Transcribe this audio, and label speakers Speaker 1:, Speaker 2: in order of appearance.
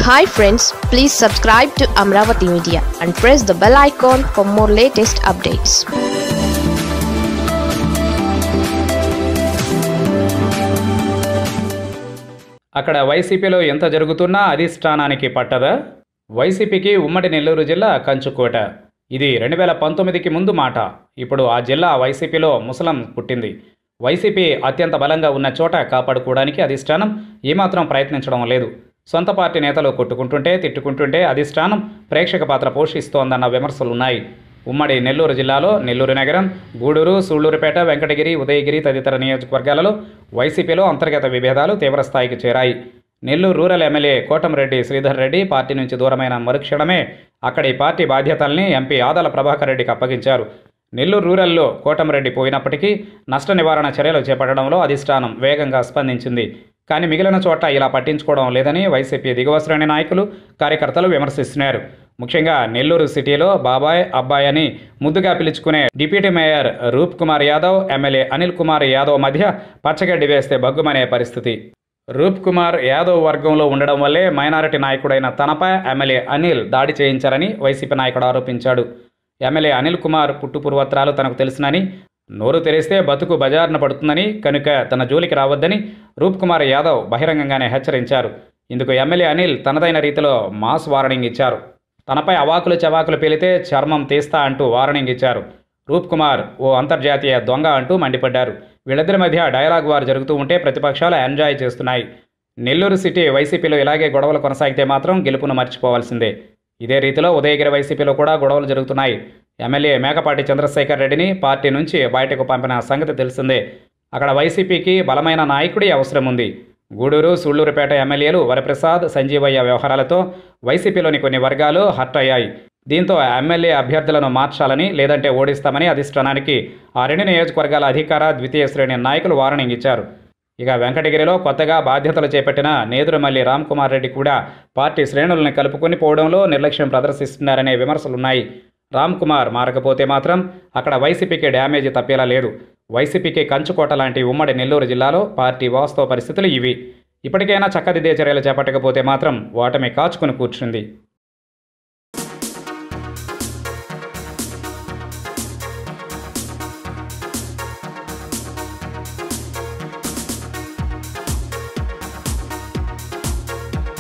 Speaker 1: hi friends please subscribe to Amaravati media and press the bell icon for more latest updates
Speaker 2: అక్కడ వైసీపీలో ఎంత జరుగుతున్నా అధిష్టానానికి పట్టదా వైసీపీకి ఉమ్మడి నెల్లూరు జిల్లా కంచుకోట ఇది రెండు వేల పంతొమ్మిదికి ముందు మాట ఇప్పుడు ఆ జిల్లా వైసీపీలో ముసలం పుట్టింది వైసీపీ అత్యంత బలంగా ఉన్న చోట కాపాడుకోవడానికి అధిష్టానం ఏమాత్రం ప్రయత్నించడం లేదు సొంత పార్టీ నేతలు కొట్టుకుంటుంటే తిట్టుకుంటుంటే అధిష్టానం ప్రేక్షక పాత్ర పోషిస్తోందన్న విమర్శలున్నాయి ఉమ్మడి నెల్లూరు జిల్లాలో నెల్లూరు నగరం గూడూరు సూళ్లూరుపేట వెంకటగిరి ఉదయగిరి తదితర నియోజకవర్గాలలో వైసీపీలో అంతర్గత విభేదాలు తీవ్రస్థాయికి చేరాయి Nellore rural MLA Kotamreddy Sridhar Reddy party నుంచి దూరమైన మరుక్షణమే అక్కడి పార్టీ బాధ్యతల్ని ఎంపీ ఆదల ప్రభాకర్ రెడ్డికి అప్పగించారు నెల్లూరు రూరల్లో కోటంరెడ్డి పోయినప్పటికీ నష్ట నివారణ చర్యలు చేపట్టడంలో అధిష్టానం వేగంగా స్పందించింది కానీ మిగిలిన చోట ఇలా పట్టించుకోవడం లేదని వైసీపీ దిగువ శ్రేణి నాయకులు కార్యకర్తలు విమర్శిస్తున్నారు ముఖ్యంగా నెల్లూరు సిటీలో బాబాయ్ అబ్బాయి అని ముద్దుగా పిలుచుకునే deputy mayor Roop Kumar Yadav MLA Anil Kumar Yadav మధ్య పచ్చగడ్డి వేస్తే బగ్గుమనే పరిస్థితి రూప్ కుమార్ యాదవ్ వర్గంలో ఉండడం వల్లే మైనారిటీ నాయకుడైన తనపై ఎమ్మెల్యే అనిల్ దాడి చేయించారని వైసీపీ నాయకుడు ఆరోపించాడు ఎమ్మెల్యే అనిల్ కుమార్ పుట్టుపూర్వత్రాలు తనకు తెలుసునని నోరు తెరిస్తే బతుకు బజారున పడుతుందని కనుక తన జోలికి రావద్దని రూప్ కుమార్ యాదవ్ బహిరంగంగానే హెచ్చరించారు ఇందుకు ఎమ్మెల్యే అనిల్ తనదైన రీతిలో మాస్ వార్నింగ్ ఇచ్చారు తనపై అవాకులు చవాకులు పేలితే చర్మం తీస్తా అంటూ వార్నింగ్ ఇచ్చారు రూప్ కుమార్ ఓ అంతర్జాతీయ దొంగ అంటూ మండిపడ్డారు వీళ్ళిద్దరి మధ్య డైలాగ్ వార్ జరుగుతూ ఉంటే ప్రతిపక్షాలు ఎంజాయ్ చేస్తున్నాయి నెల్లూరు సిటీ వైసీపీలో ఇలాగే గొడవలు కొనసాగితే మాత్రం గెలుపును మర్చిపోవాల్సిందే ఇదే రీతిలో ఉదయగిరి వైసీపీలో కూడా గొడవలు జరుగుతున్నాయి ఎమ్మెల్యే మేకపాటి చంద్రశేఖర్ రెడ్డిని పార్టీ నుంచి బయటకు పంపిన సంగతి తెలిసిందే అక్కడ వైసీపీకి బలమైన నాయకుడి అవసరం ఉంది గూడూరు సూళ్లూరుపేట ఎమ్మెల్యేలు వరప్రసాద్ సంజీవయ్య వ్యవహారాలతో వైసీపీలోని కొన్ని వర్గాలు హర్ట్ అయ్యాయి దీంతో ఎమ్మెల్యే అభ్యర్థులను మార్చాలని లేదంటే ఓడిస్తామని అధిష్టానానికి ఆ రెండు నియోజకవర్గాల అధికార ద్వితీయ శ్రేణి నాయకులు వార్నింగ్ ఇచ్చారు ఇక వెంకటగిరిలో కొత్తగా బాధ్యతలు చేపట్టిన నేదురుమల్లి రామ్ కుమార్ రెడ్డి కూడా పార్టీ శ్రేణులను కలుపుకొని పోవడంలో నిర్లక్ష్యం ప్రదర్శిస్తున్నారనే విమర్శలున్నాయి రామ్ కుమార్ మారకపోతే మాత్రం అక్కడ వైసీపీకి డ్యామేజ్ తప్పేలా లేదు వైసీపీకి కంచుకోట లాంటి ఉమ్మడి నెల్లూరు జిల్లాలో పార్టీ వాస్తవ పరిస్థితులు ఇవి ఇప్పటికైనా చక్కదిద్దే చర్యలు చేపట్టకపోతే మాత్రం ఓటమి కాచుకుని కూర్చుంది